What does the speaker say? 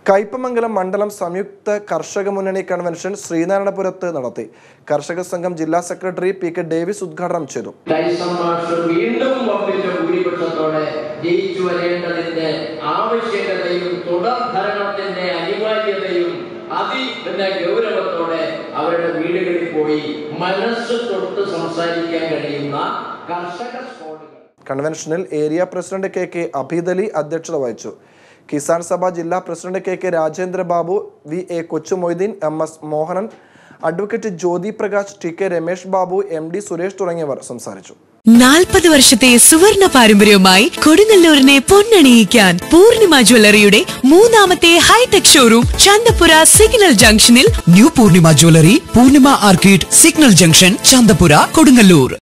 കയ്പമംഗലം മണ്ഡലം സംയുക്ത കർഷക മുന്നണി കൺവെൻഷൻ ശ്രീനാരായണപുരത്ത് നടത്തി കർഷക സംഘം ജില്ലാ സെക്രട്ടറി പി കെ ഡേവിസ് ഉദ്ഘാടനം ചെയ്തു ടൈസൺ മാസ്റ്റർ വീണ്ടും വമ്പിച്ച ഭൂരിപക്ഷത്തോടെ ജയിച്ചു വരേണ്ടതിന്റെ ആവശ്യകതയും തുടർ ഭരണത്തിന്റെ അനിവാര്യതയും അതി പിന്നെ ഗൗരവത്തോടെ അവരുടെ വീടുകളിൽ പോയി മനസ്സ് തൊട്ട് സംസാരിക്കാൻ കഴിയുന്ന കർഷക സ്ക്വാഡുകൾ കൺവെൻഷനിൽ area president K K Abeedali അധ്യക്ഷത വഹിച്ചു കിസാൻ സഭ ജില്ലാ president K K Rajendra Babu V A Kochumoideen M S Mohanan advocate Jyothi Prakash T K Ramesh Babu M D Suresh തുടങ്ങിയവർ സംസാരിച്ചു നാൽപ്പത് വർഷത്തെ സുവർണ പാരമ്പര്യവുമായി കൊടുങ്ങല്ലൂരിനെ പൊന്നണിയിക്കാൻ പൂർണിമ ജ്വല്ലറിയുടെ മൂന്നാമത്തെ ഹൈടെക് ഷോറൂം ചന്തപുര സിഗ്നൽ ജംഗ്ഷനിൽ new Poornima jewellery Poornima arcade signal junction Chanthapura Kodungallur